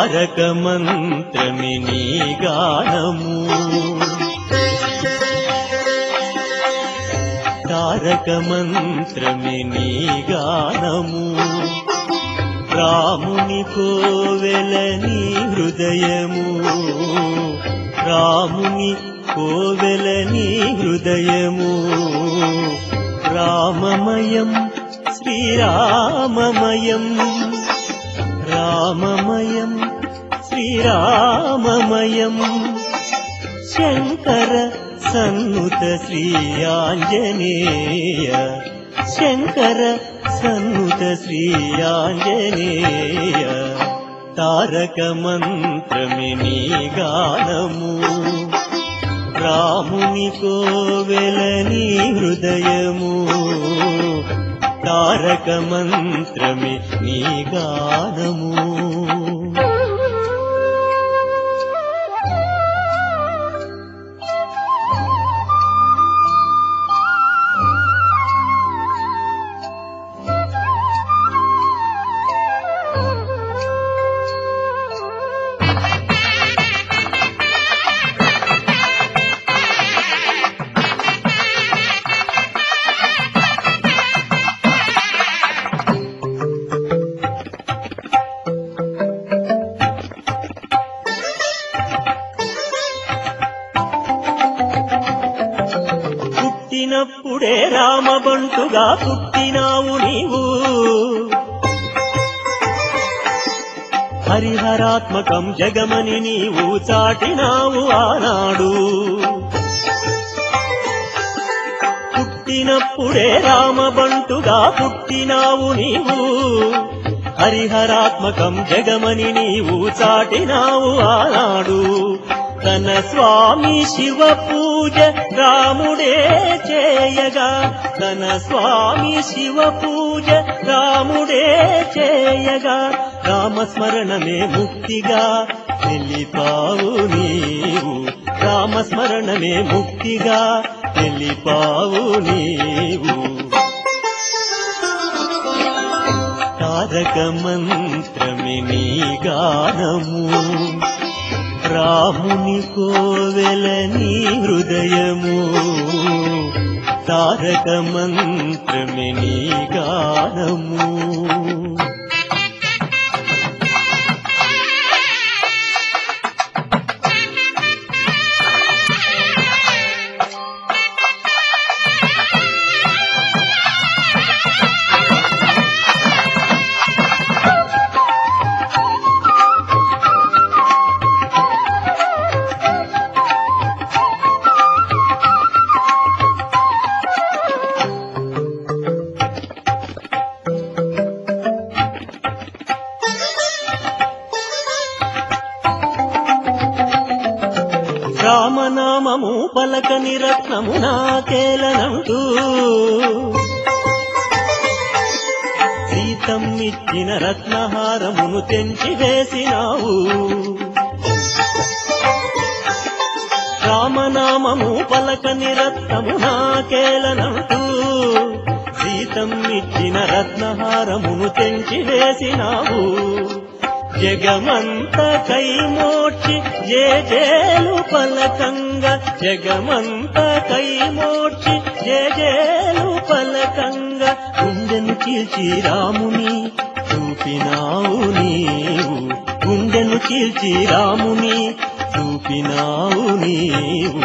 తారక మంత్రమి నీ గానము తారక మంత్రమి నీ గానము రాముని కోవెల నీ హృదయము రాముని కోవెల నీ హృదయము రామమయం శ్రీరామమయం రామమయం శ్రీరామమయం శంకర సన్నుత శ్రీ ఆంజనేయ శంకర సన్నుత శ్రీ ఆంజనేయ తారక మంత్రమి నీ గానము రాముని కోవెల నీ హృదయము తారక మంత్రమి నీ గానము పుట్టినప్పుడే రామబంటుగా పుట్టినావు నీవు హరిహరాత్మకం జగమని నీవు చాటినావు ఆనాడు పుట్టినప్పుడే రామబంటుగా పుట్టినావు నీవు హరిహరాత్మకం జగమని నీవు చాటినావు ఆనాడు తన స్వామి శివ పూజ రాముడే చేయగా తన స్వామి శివ పూజ రాముడే చేయగా రామస్మరణమే ముక్తిగా తెలిపావు నీవు రామస్మరణమే ముక్తిగా తెలిపావు నీవు తారక మంత్రమి నీ గానము రాముని కోవెల నీ హృదయము తారక మంత్రమి నీ గానము రామనామము పలకని రత్నము నాకేలనంటూ సీతమ్మిచ్చిన రత్నహారమును తెంచి వేసినావు రామనామము పలకని రత్నము నాకేలనంటూ సీతమ్మిచ్చిన రత్నహారమును తెంచి వేసినావు జగమంత కై మోర్చి జే జేలు పలకంగా జగమంత కై మోర్చి జే జేలు పలకంగా గుండెను చీల్చి రాముని చూపినావు నీవు గుండెను చీల్చి రాముని చూపినావు నీవు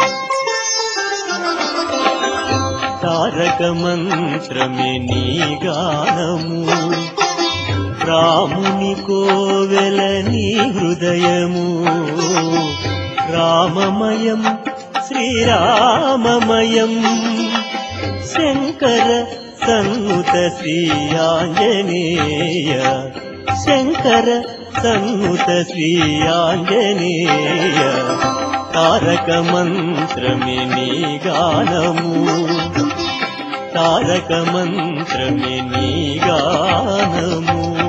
తారక మంత్రమే నీ గానము రాముని కోవెల నీ హృదయము రామమయం శ్రీరామమయం శంకర సన్నుత శ్రీ ఆంజనేయ శంకర సన్నుత శ్రీ ఆంజనేయ తారక మంత్రమి నీ గానము తారక మంత్రమి నీ గానము